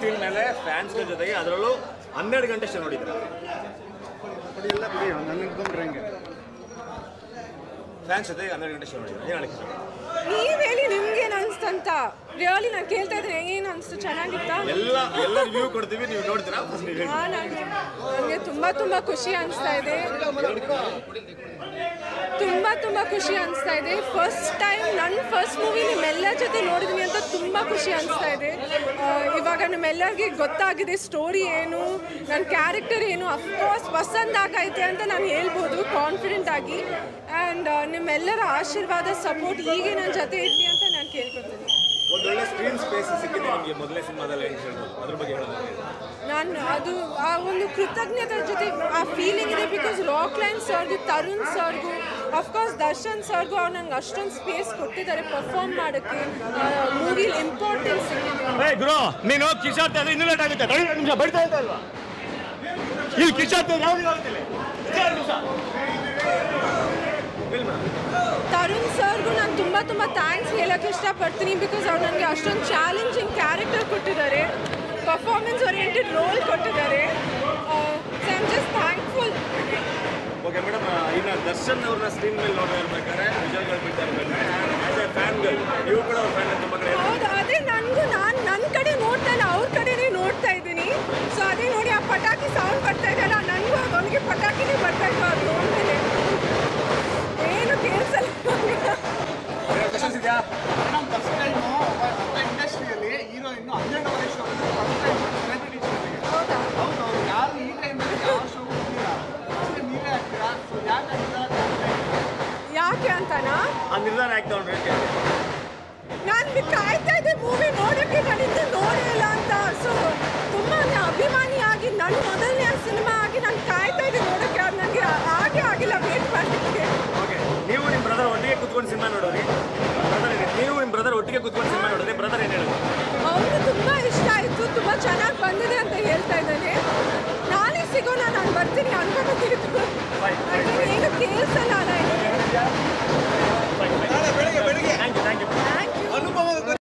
Screen ಮೇಲೆ ಫ್ಯಾನ್ಸ್ಗಳ ಜೊತೆಗೆ ಅದರಲ್ಲೂ ಹನ್ನೆರಡು ಗಂಟೆ ಶೋ ನೋಡಿದ್ರೆ ಬಿಡಿ ಎಲ್ಲ ಬಿಡಿ ನಾನು ನಿಂತ್ಕೊಂಡ್ರೆ ಹೆಂಗೆ ಫ್ಯಾನ್ಸ್ ಜೊತೆಗೆ ಹನ್ನೆರಡು ಗಂಟೆ ಶೋ ನೋಡಿದ್ರೆ ಏನು ಹೇಳಕ್ಕೆ ಇಷ್ಟ? ನೀವ್ ಹೇಳಿ ನಿಮ್ಗೇನ್ ಅನ್ಸ್ತಂತ ರಿಯಲಿ ನಾನು ಕೇಳ್ತಾ ಇದ್ದೀನಿ ಏನ್ ಅನ್ಸ್ತು ಚೆನ್ನಾಗಿತ್ತಾ ಎಲ್ಲ ಎಲ್ಲ ರಿವ್ಯೂ ಕೊಡ್ತೀವಿ ನೀವು ನೋಡ್ತೀರಾ ಫಸ್ಟ್ ನೀವು ಹೇಳಿ ಹಾ ನನಗೆ ನನಗೆ ತುಂಬಾ ತುಂಬಾ ಖುಷಿ ಅನಿಸ್ತಾ ಇದೆ ತುಂಬಾ ತುಂಬಾ ಖುಷಿ ಅನಿಸ್ತಾ ಇದೆ ಫಸ್ಟ್ ಟೈಮ್ ನನ್ನ ಫಸ್ಟ್ ಮೂವಿ ನಿಮ್ಮೆಲ್ಲರ ಜೊತೆ ನೋಡಿದ್ದೀನಿ ಅಂತ ತುಂಬಾ ಖುಷಿ ಅನಿಸ್ತಾ ಇದೆ ಆ, ಇವಾಗ ನಿಮ್ಮೆಲ್ಲರಿಗೆ ಗೊತ್ತಾಗಿದೆ ಸ್ಟೋರಿ ಏನು ನನ್ನ ಕ್ಯಾರೆಕ್ಟರ್ ಏನು ಅಫ್ಕೋರ್ಸ್ ಪಸಂದ್ ಆಗೈತೆ ಅಂತ ನಾನು ಹೇಳ್ಬೋದು ಕಾನ್ಫಿಡೆಂಟ್ ಆಗಿ ಆ್ಯಂಡ್ ನಿಮ್ಮೆಲ್ಲರ ಆಶೀರ್ವಾದ ಸಪೋರ್ಟ್ ಹೀಗೆ ನನ್ನ ಜೊತೆ ಇರಲಿ ಅಂತ ನಾನು ಕೇಳ್ಕೊತೀನಿ ಒಂದೊಳ್ಳೆ ಸ್ಕ್ರೀನ್ ಸ್ಪೇಸ್ ಸಿಕ್ಕಿದೆ ನಿಮಗೆ ಮೊದಲನೇ ಸಿನಿಮಾದಲ್ಲಿ ಏನು ಹೇಳ್ಬೋದು ಅದ್ರ ಬಗ್ಗೆ ಹೇಳೋದಾದ್ರೆ ನಾನು ಅದು ಆ ಒಂದು ಕೃತಜ್ಞತೆ ಜೊತೆ ಆ ಫೀಲಿಂಗ್ ಇದೆ ಬಿಕಾಸ್ ರಾಕ್ ಲೈನ್ ಸರ್ಗೂ ತರುಣ್ ಸರ್ಗೂ ಅಫ್ಕೋರ್ಸ್ ದರ್ಶನ್ ಸರ್ಗೂ ಅವ್ರು ನಂಗೆ ಅಷ್ಟೊಂದು ಸ್ಪೇಸ್ ಕೊಟ್ಟಿದ್ದಾರೆ ಪರ್ಫಾರ್ಮ್ ಮಾಡೋಕ್ಕೆ ಮೂವಿಲಿ ಇಂಪಾರ್ಟೆನ್ಸ್ ಸಿಕ್ಕಿದೆ ಏ ಗುರು ನೀನು ಕಿಶಾಡ್ತಾ ಇದ್ರೆ ಇನ್ನೂ ಲೇಟ್ ಆಗುತ್ತೆ ತಡಿ ಎರಡು ನಿಮಿಷ ಬಡ್ತಾ ಇದ್ದ ಅಲ್ವಾ ಇಲ್ಲಿ ಕಿಶಾಡ್ತಾ ಇದ್ರೆ ಯಾವ್ದು ಆಗುತ್ತಿಲ್ಲ ಎರಡು ನಿಮಿಷ ಹೇಳಿ ಮೇಡಮ್ ತರುಣ್ ಸರ್ಗೂ ನಾನು ತುಂಬ ತುಂಬ ಥ್ಯಾಂಕ್ಸ್ ಹೇಳೋಕ್ಕೆ ಇಷ್ಟಪಡ್ತೀನಿ ಬಿಕಾಸ್ ಅವ್ರು ನನಗೆ ಅಷ್ಟೊಂದು ಚಾಲೆಂಜಿಂಗ್ ಕ್ಯಾರೆಕ್ಟರ್ ಕೊಟ್ಟಿದ್ದಾರೆ ಪರ್ಫಾರ್ಮೆನ್ಸ್ ಓರಿಯೆಂಟೆಡ್ ರೋಲ್ ಕೊಟ್ಟಿದ್ದಾರೆ so I am just thankful okay madam ಇನ್ನು ದರ್ಶನ್ ಅವ್ರನ್ನ ಸ್ಕ್ರೀನ್ ಮೇಲೆ ನೋಡ್ತಾ ಇರ್ಬೇಕಾದ್ರೆ ವಿಜಯಗಳು ಬಿಡ್ತಾ ಇರ್ಬೇಕಾದ್ರೆ ಆಸ್ ಎ ಫ್ಯಾನ್ಗಳು ನೀವು ಕೂಡ ಅವ್ರ ಫ್ಯಾನ್ ತುಂಬ ಕಡೆ ಹೌದು ಅದೇ ನನಗೂ ನಾನು ನನ್ನ ಕಡೆ ನೋಡ್ತಾ ಇಲ್ಲ ಅವ್ರ ಕಡೆನೇ ನೋಡ್ತಾ ಇದ್ದೀನಿ ಸೊ ಅದೇ ನೋಡಿ ಆ ಪಟಾಕಿ ಸೌಂಡ್ ಬರ್ತಾ ಇದೆಯಲ್ಲ ನನಗೂ ಅವನಿಗೆ ಪಟಾಕಿನೇ ಬರ್ತಾ ಇತ್ತು ಅದು ನೋಡ್ಮೇಲೆ ಏನು ಕೇಳಿಸಲ್ಲ ಕ್ವಶನ್ಸ್ ಇದೆಯಾ ಮೇಡಮ್ ಫಸ್ಟ್ ಟೈಮು ಇಂಡಸ್ಟ್ರಿಯಲ್ಲಿ ಹೀರೋ ಇನ್ನು ಹನ್ನೆರಡು ವರ್ಷ ಫಸ್ಟ್ ಟೈಮ್ ಸೆಲೆಬ್ರಿಟಿ ಹೌದಾ ಹೌದು ಅವ್ರು ಯಾರು ಈ ಟೈಮಲ್ಲಿ ಯಾವ ಶೋ ಹೋಗ್ತೀರಾ ಅಷ್ಟೇ ನೀವೇ ಆಗ್ತೀರಾ ಸೊ ಯಾಕೆ ಯಾಕೆ ಅಂತನಾ ಆ ನಿರ್ಧಾರ ಆಯ್ತು ಅವ್ನು ಹೇಳಿ ನಾನು ಕಾಯ್ತಾ ಇದ್ದೆ ಮೂವಿ ನೋಡೋಕ್ಕೆ ನಾನು ಇನ್ನೂ ನೋಡೇ ಇಲ್ಲ ಅಂತ ಸೊ ತುಂಬ ಅಭಿಮಾನಿಯಾಗಿ ನನ್ನ ಮೊದಲನೇ ಸಿನಿಮಾ ಆಗಿ ನಾನು ಕಾಯ್ತಾ ಇದ್ದೆ ನೋಡೋಕ್ಕೆ ಅದು ನನಗೆ ಹಾಗೆ ಆಗಿಲ್ಲ ವೇಟ್ ಮಾಡಲಿಕ್ಕೆ ಓಕೆ ನೀವು ನಿಮ್ಮ ಬ್ರದರ್ ಒಟ್ಟಿಗೆ ಕುತ್ಕೊಂಡು ಸಿನಿಮಾ ನೋಡೋರಿ ಬ್ರದರ್ ನೀವು ನಿಮ್ಮ ಬ್ರದರ್ ಒಟ್ಟಿಗೆ ಕುತ್ಕೊಂಡು ಸಿನಿಮಾ ನೋಡಿದ್ರೆ ಬ್ರದರ್ ಏನು ಹೇಳೋದು